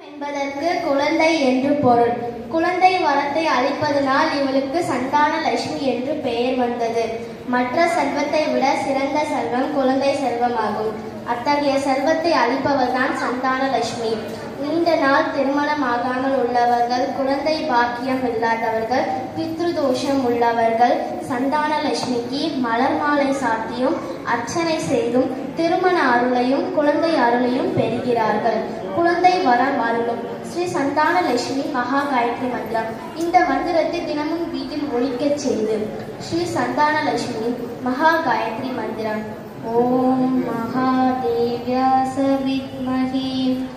என்பதற்கு குழந்தை என்று பொருள் குழந்தை வரத்தை அளிப்பதனால் இவளுக்கு சந்தான லட்சுமி என்று பெயர் வந்தது மற்ற செல்வத்தை விட சிறந்த செல்வம் குழந்தை செல்வமாகும் அத்தகைய செல்வத்தை அளிப்பவர்தான் சந்தான லட்சுமி நீண்ட நாள் திருமணம் ஆகாமல் உள்ளவர்கள் குழந்தை பாக்கியம் இல்லாதவர்கள் பித்ருதோஷம் உள்ளவர்கள் சந்தான லட்சுமிக்கு மலர் மாலை சாத்தியும் அர்ச்சனை செய்தும் திருமண அருளையும் குழந்தை அருளையும் பெறுகிறார்கள் குழந்தை வரம் அருளும் ஸ்ரீ சந்தான லட்சுமி மகா காயத்ரி மந்திரம் இந்த மந்திரத்தை தினமும் வீட்டில் ஒழிக்கச் செய்து ஸ்ரீ சந்தான லட்சுமி மகா காயத்ரி மந்திரம் ஓம் மகாதேவ்யாச வித்மஹி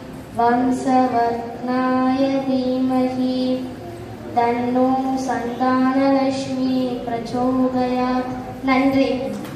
வம்சவர்ணாய தீமஹி தன்னோ சந்தானலட்சுமி பிரச்சோதயாத் நன்றி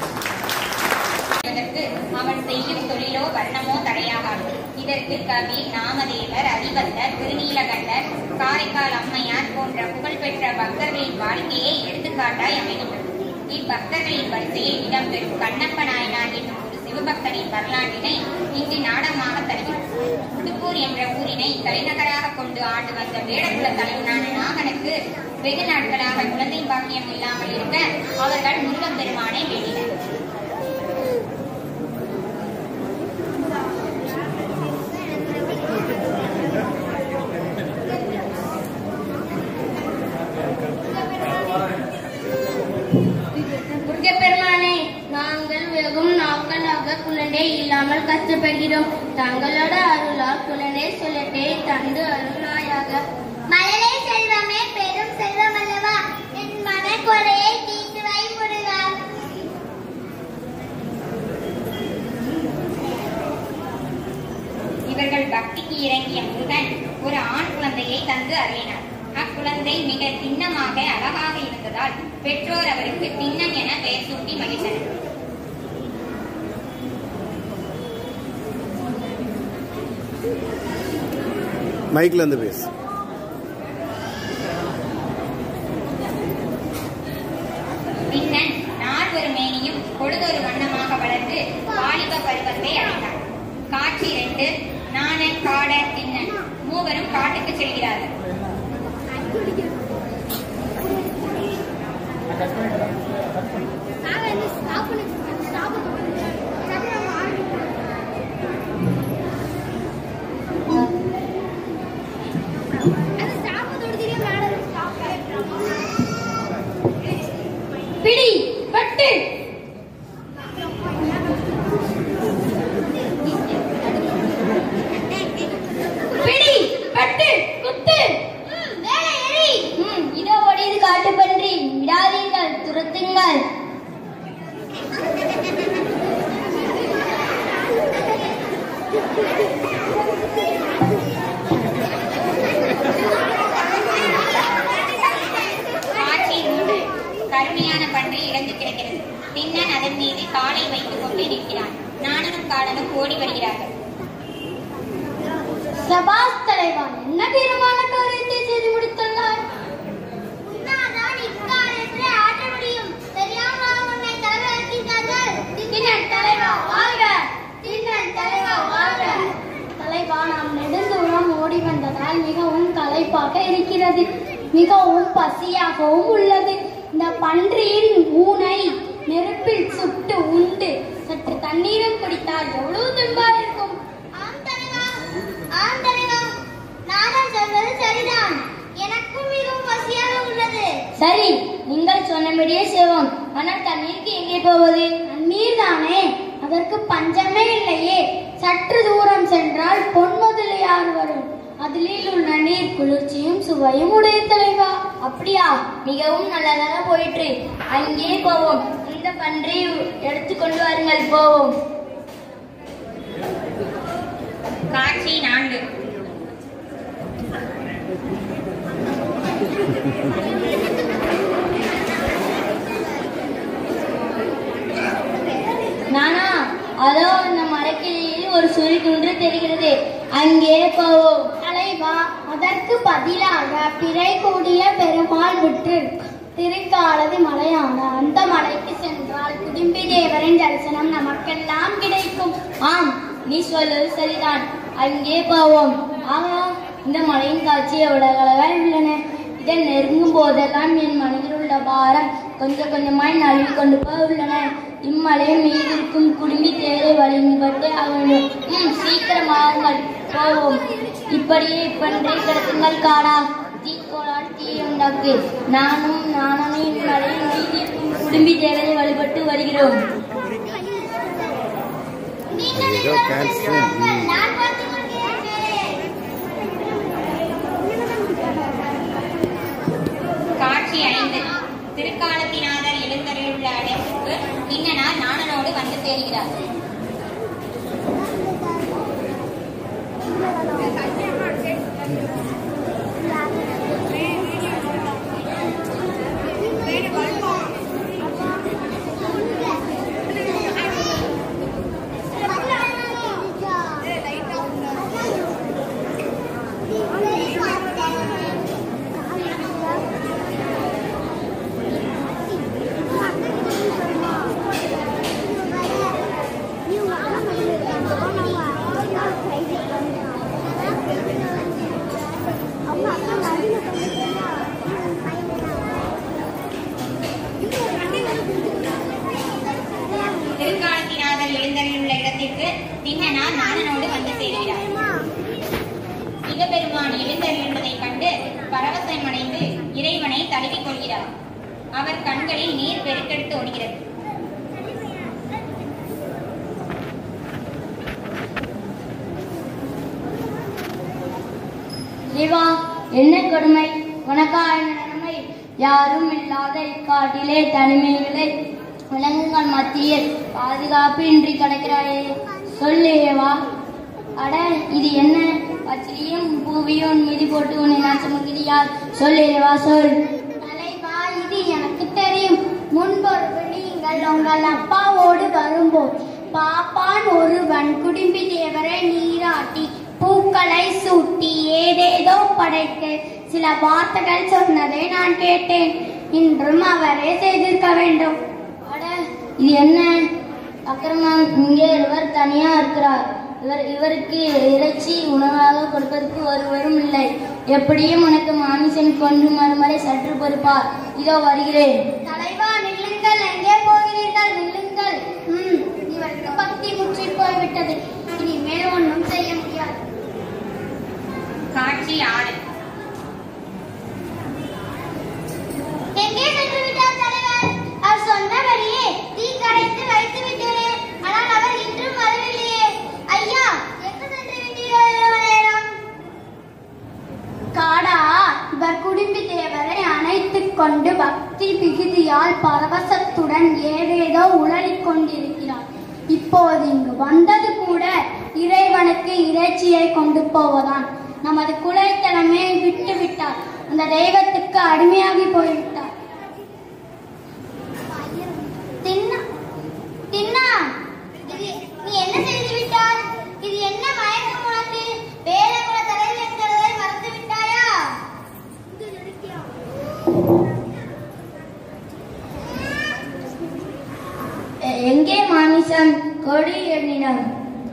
இதற்கு அவன் செய்யும் தொழிலோ வர்ணமோ தடையாகாது இதற்கு கவி நாமதேவர் அறிவந்தர் திருநீலகண்டர் காரைக்கால் அம்மையார் போன்ற புகழ்பெற்ற பக்தர்களின் வாழ்க்கையை எடுத்துக்காட்டாய் அமைகின்றது இப்பக்தர்களின் வரிசையில் இடம்பெறும் கண்ணப்ப நாயனார் என்னும் ஒரு சிவபக்தரின் வரலாற்றினை இங்கு நாடகமாக தருகிறோம் உடுப்பூர் என்ற ஊரினை தலைநகராக கொண்டு ஆண்டு வந்த வேடகுல தலைவனான நாகனுக்கு வெகு நாட்களாக குழந்தை பாக்கியம் இல்லாமல் இருக்க அவர்கள் முருகன் பெருமானை வேண்டினர் முருகப்பெருமானே நாங்கள் வெகும் நாட்களாக குழந்தை இல்லாமல் கஷ்டப்படுகிறோம் தங்களோட அருளால் குழந்தை சொல்லட்டே தந்து அருளாயாக மலரே செல்வமே பெரும் செல்வம் அல்லவா என் மனக்குறையை தீர்த்து வை முருகா இவர்கள் பக்திக்கு இறங்கிய முருகன் ஒரு ஆண் குழந்தையை தந்து அருளினார் அக்குழந்தை மிக திண்ணமாக அழகாக இருந்ததால் பெற்றோர் அவருக்கு திண்ணன் என பெயர் சூட்டி மகிழ்ந்தனர் மைக்ல இருந்து பேசு திண்ணன் நாள் ஒரு மேனியும் பொழுதொரு வண்ணமாக வளர்ந்து வாலிப பருவத்தை அடைந்தார் காட்சி இரண்டு நாணன் காட திண்ணன் மூவரும் காட்டுக்கு செல்கிறார்கள் பிடி பட்டு பிடி பட்டு குத்து ம், இதோ ஒடியது காட்டு பன்றி விடாதீர்கள் துரத்துங்கள் காட்சி மூன்று கருமையான பன்றி இறந்து கிடக்கிறது திண்ணன் அதன் மீது காலை வைத்துக் கொண்டு நிற்கிறான் நாணனும் காடனும் ஓடி வருகிறார்கள் சபாஸ் தலைவா என்ன தீர்மான காரியத்தை செய்து முடித்துள்ளார் உன்னாதான் இக்காரியத்தை ஆற்ற முடியும் தெரியாமல் உன்னை தலைவராக்கிறார்கள் திண்ணன் தலைவா வாழ்க திண்ணன் தலைவா வாழ்க தலைவா நாம் நெடுந்தூரம் ஓடி வந்ததால் மிகவும் களைப்பாக இருக்கிறது மிகவும் பசியாகவும் உள்ளது இந்த பன்றியின் ஊனை நெருப்பில் சுட்டு உண்டு சற்று தண்ணீரும் குடித்தால் எவ்வளவு தெம்பா இருக்கும் ஆம் தலைவா ஆம் தலைவா நானும் சொல்வது சரிதான் எனக்கும் மிகவும் பசியாக உள்ளது சரி நீங்கள் சொன்னபடியே செய்வோம் ஆனால் தண்ணீருக்கு எங்கே போவது தண்ணீர் தானே அதற்கு பஞ்சமே இல்லையே சற்று தூரம் சென்றால் பொன்முதலியார் வரும் அதிலில் உள்ள நீர் குளிர்ச்சியும் சுவையும் உடைய தலைவா அப்படியா மிகவும் நல்லதாக போயிற்று அங்கே போவோம் இந்த பன்றி எடுத்துக்கொண்டு வாருங்கள் போவோம் காட்சி நான்கு நானா அதோ அந்த மரக்கிளையில் ஒரு சுழி குன்று தெரிகிறது அங்கே போவோம் தலைவா அதற்கு பதிலாக பிறை கூடிய பெருமாள் விட்டு திருக்காலது மலையான அந்த மலைக்கு சென்றால் குடும்பி தேவரின் தரிசனம் நமக்கெல்லாம் கிடைக்கும் ஆம் நீ சொல்வது சரிதான் அங்கே போவோம் ஆமாம் இந்த மலையின் காட்சி எவ்வளவு அழகாய் உள்ளன இதை நெருங்கும் போதெல்லாம் என் மனதில் உள்ள பாரம் கொஞ்சம் கொஞ்சமாய் நழுவி கொண்டு போய் உள்ளன இம்மலையின் மீது இருக்கும் குடுமி தேரை வழிபட்டு அவனும் ம் சீக்கிரமாகுங்கள் போவோம் இப்படியே இப்பன்றே கிடக்குங்கள் காடா தீக்கோளால் தீ உண்டாக்கு நானும் நானும் இம்மலையின் மீது இருக்கும் குடும்பி தேவரை வழிபட்டு வருகிறோம் நீங்கள் ஏதோ இருவரும் cancel. சென்று வாருங்கள். நான் பார்த்துக் கொண்டிருக்கிறேன். காட்சி ஐந்து திருக்காலத்தினாதர் எழுந்தருளுள்ள இடத்துக்கு கிண்ணனார் நாணனோடு வந்து சேர்கிறார் திருக்காலத்தினாதர் எழுந்தருளுள்ள இடத்திற்கு கிண்ணனார் நாணனோடு வந்து சேர்கிறார் சிவபெருமான் எழுந்தருளுவதைக் கண்டு பரவசமடைந்து இறைவனை தழுவிக் கொள்கிறார் அவர் கண்களில் நீர் பெருக்கெடுத்து ஓடுகிறது சிவா என்ன கொடுமை உனக்கா என்ன நன்மை யாரும் இல்லாத இக்காட்டிலே தனிமையிலே விலங்குகள் மத்தியில் பாதுகாப்பு இன்றி கிடக்கிறாயே சொல்லேவா அட இது என்ன பச்சையும் பூவியும் மிதி போட்டு உன்னை நான் சுமக்கிறீயார் சொல்லேவா சொல் தலைவா இது எனக்கு தெரியும் முன்பொரு நீங்கள் உங்கள் அப்பாவோடு வரும்போது பாப்பான் ஒருவன் குடும்பி தேவரை நீராட்டி பூக்களை சூட்டி ஏதேதோ படைத்து சில வார்த்தைகள் சொன்னதை நான் கேட்டேன் இன்றும் அவரே செய்திருக்க வேண்டும் அட இது என்ன அக்கிரமம் இங்கே இவர் தனியா இருக்கிறார் இவர் இவருக்கு இறைச்சி உணவாக கொடுப்பதற்கு ஒருவரும் இல்லை எப்படியும் உனக்கு மாமிசன் கொண்டு மறுமறை சற்று பொறுப்பார் இதோ வருகிறேன் தலைவா நில்லுங்கள் எங்கே போகிறீர்கள் நில்லுங்கள் ம் இவருக்கு பக்தி முற்றி போய்விட்டது இனிமேல் ஒன்றும் செய்ய முடியாது காட்சி ஆறு எங்கே சென்று விட்டார் தலைவர் அவர் சொன்னபடியே தீ கரைத்து வைத்து விட்டேனே ஆனால் அவர் இன்றும் வரவில்லையே ஐயா எங்கு சென்று விட்டீர்கள் இவ்வளவு நேரம் காடா இவர் குடும்பி தேவரை அணைத்துக் கொண்டு பக்தி மிகுதியால் பரவசத்துடன் ஏதேதோ உளறிக் கொண்டிருக்கிறார் இப்போது இங்கு வந்தது கூட இறைவனுக்கு இறைச்சியை கொண்டு போவதான் நமது குலைத்தனமே விட்டு விட்டார் அந்த தெய்வத்துக்கு அடிமையாகி போய்விட்டார் தின்னா தின்னா இது நீ என்ன செய்து விட்டாய் இது என்ன மயக்கம் உனக்கு வேலை கூட தலையில் இருக்கிறதை மறந்து விட்டாயா எ- எங்கே மாமிசம் கொடி என்னிடம்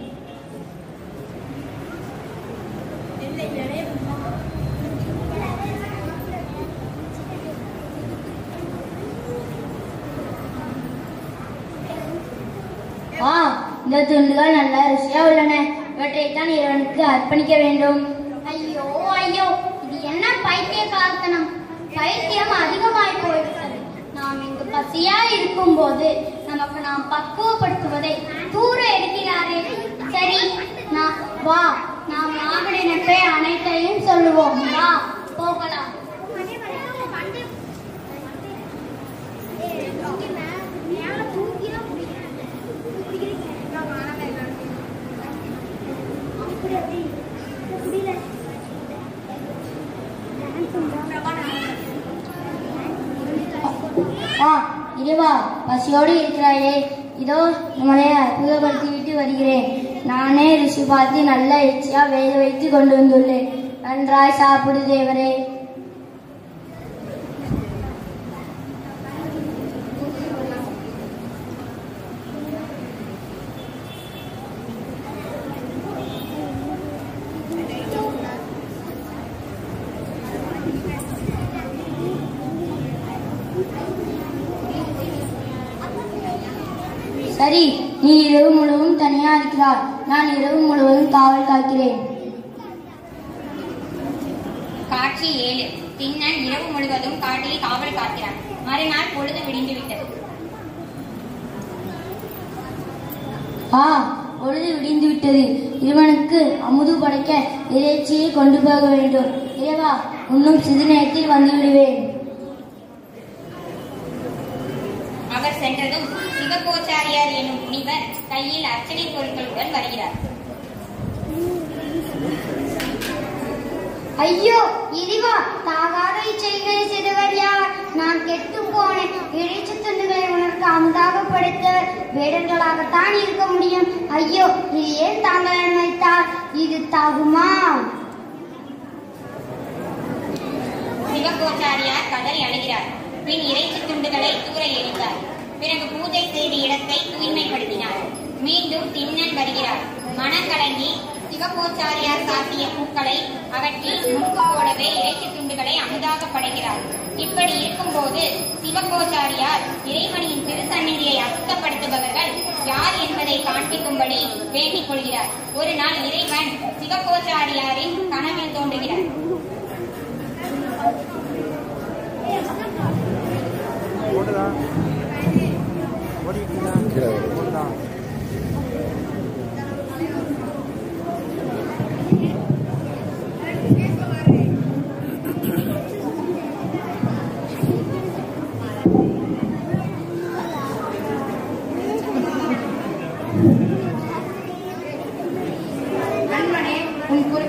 ஆ இந்த துண்டுகள் நல்ல ருசியா உள்ளன இவற்றைத்தான் இறைவனுக்கு அர்ப்பணிக்க வேண்டும் ஐயோ ஐயோ இது என்ன பைத்தியக்காரத்தனம் பைத்தியம் அதிகமாய் போய்விட்டது நாம் இங்கு பசியா இருக்கும்போது நமக்கு நாம் பக்குவப்படுத்துவதை தூர எடுக்கிறாரே சரி நான் வா நாம் நாகடினத்தை அனைத்தையும் சொல்லுவோம் வா போகலாம் ஆ இறைவா பசியோடு இருக்கிறாயே இதோ நம்மளை அற்புதப்படுத்தி விட்டு வருகிறேன் நானே ருசி பார்த்து நல்ல எச்சியா வேக வைத்து கொண்டு வந்துள்ளேன் நன்றாய் சாப்பிடு தேவரே சரி நீ இரவு முழுவதும் தனியா இருக்கிறாய் நான் இரவு முழுவதும் காவல் காக்கிறேன் காட்சி ஏழு திண்ணன் இரவு முழுவதும் காட்டில் காவல் காக்கிறான் மறுநாள் பொழுது விடிந்து விட்டது ஆ பொழுது விடிந்து விட்டது இவனுக்கு அமுது படைக்க இறைச்சியை கொண்டு போக வேண்டும் இறைவா இன்னும் சிறிது நேரத்தில் வந்து விடுவேன் அவர் சென்றதும் சிவகோச்சாரியார் என்னும் முனிவர் கையில் அர்ச்சனை பொருட்களுடன் வருகிறார் ஐயோ இறைவா தாகாத இச்செய்களை செய்தவர் யார் நான் கெட்டும் போனேன் இறைச்சி துண்டுகளை உனக்கு அமுதாக படைத்த வேடர்களாகத்தான் இருக்க முடியும் ஐயோ இது ஏன் தாங்கள் அனுமதித்தார் இது தகுமா சிவகோச்சாரியார் கதறி அழுகிறார் பின் இறைச்சி துண்டுகளை தூர எறிந்தார் பிறகு பூஜை செய்த இடத்தை தூய்மைப்படுத்தினார் மீண்டும் திண்ணன் வருகிறார் மனம் கலங்கி சிவகோச்சாரியார் சாத்திய பூக்களை அவற்றில் முழுக்க போடவே இறைச்சி துண்டுகளை அமுதாக படைக்கிறார் இப்படி இருக்கும்போது சிவகோச்சாரியார் இறைவனின் திருசந்நிதியை அசுத்தப்படுத்துபவர்கள் யார் என்பதை காண்பிக்கும்படி வேண்டிக் கொள்கிறார் ஒரு நாள் இறைவன் சிவகோச்சாரியாரின் கனவில் தோன்றுகிறார் கீழே வருது. அன்பனே உன் குறை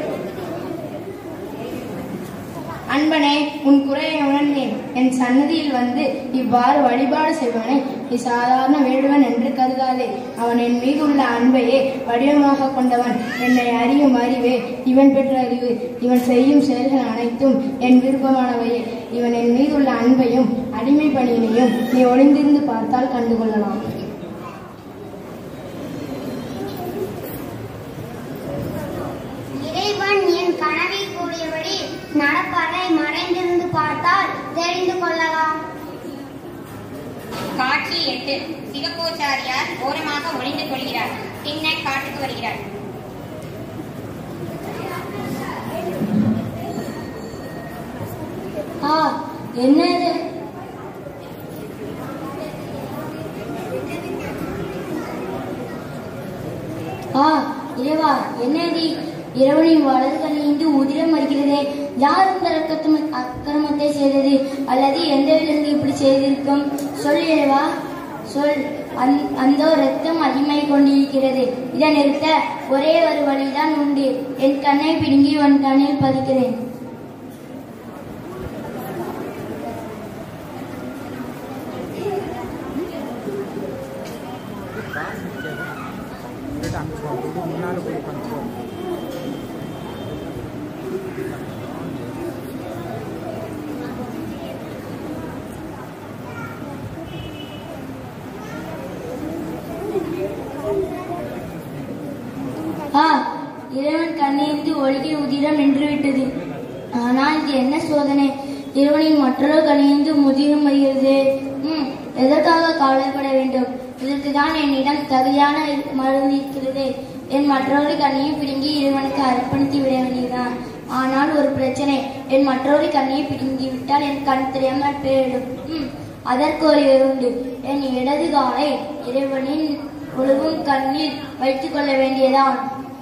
அன்பனே உன் குறையை உணர்ந்தேன் என் சன்னதியில் வந்து இவ்வாறு வழிபாடு செய்வனை நீ சாதாரண வேடுவன் என்று கருதாதே அவன் என் மீது உள்ள அன்பையே வடிவமாக கொண்டவன் என்னை அறியும் அறிவே இவன் பெற்ற அறிவு இவன் செய்யும் செயல்கள் அனைத்தும் என் விருப்பமானவையே இவன் என் மீது உள்ள அன்பையும் அடிமை பணியினையும் நீ ஒளிந்திருந்து பார்த்தால் கண்டுகொள்ளலாம் இறைவன் என் கனவில் கூறியபடி நடப்பதை மறைந்திருந்து பார்த்தால் தெரிந்து கொள்ளலாம் காட்சி எட்டு சிவகோச்சாரியார் ஓரமாக ஒளிந்து கொள்கிறார் பின்னர் காட்டுக்கு வருகிறார் ஆ என்னது ஆ இறைவா என்னது இரவனின் வலது கண்ணிலிருந்து உதிரம் வருகிறதே யார் இந்த ரக்கத்தம் அக்கிரமத்தை செய்தது அல்லது எந்த விலங்கு இப்படி செய்திருக்கும் சொல் இறைவா சொல் அந் அந்த ரத்தம் அடிமை கொண்டிருக்கிறது இதை நிறுத்த ஒரே ஒரு வழிதான் உண்டு என் கண்ணை பிடுங்கி உன் கண்ணில் பதிக்கிறேன் ஆ இறைவன் கண்ணிலிருந்து ஒழுகிய உதிரம் நின்றுவிட்டது ஆனால் இது என்ன சோதனை இறைவனின் மற்றொரு கண்ணிலிருந்து முதிரம் வருகிறது ம் எதற்காக கவலைப்பட வேண்டும் இதற்கு தான் என்னிடம் தகுதியான மருந்து இருக்கிறது என் மற்றொரு கண்ணையும் பிடுங்கி இறைவனுக்கு அர்ப்பணித்து விட வேண்டியதுதான் ஆனால் ஒரு பிரச்சனை என் மற்றொரு கண்ணையை பிடுங்கி விட்டால் என் கண் தெரியாமல் போயிடும் ம் அதற்கு ஒரு உண்டு என் இடது காலை இறைவனின் ஒழுகும் கண்ணில் வைத்துக் கொள்ள வேண்டியதான்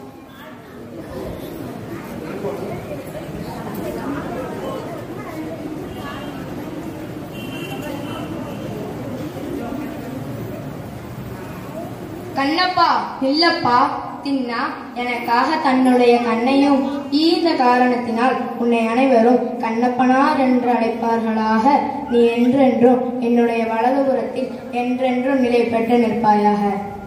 கண்ணப்பா இல்லப்பா தின்னா எனக்காக தன்னுடைய கண்ணையும் ஈந்த காரணத்தினால் உன்னை அனைவரும் கண்ணப்பனார் என்று அழைப்பார்களாக நீ என்றென்றும் என்னுடைய வலதுபுறத்தில் என்றென்றும் நிலை பெற்று நிற்பாயாக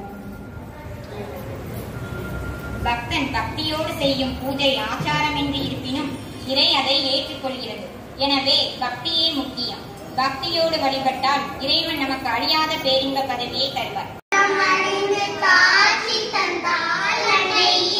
பக்தன் பக்தியோடு செய்யும் பூஜை ஆச்சாரமின்றி இருப்பினும் இறை அதை ஏற்றுக்கொள்கிறது எனவே பக்தியே முக்கியம் பக்தியோடு வழிபட்டால் இறைவன் நமக்கு அழியாத பேரின்ப பதவியை தருவார் காட்சி தந்தால் அன்னை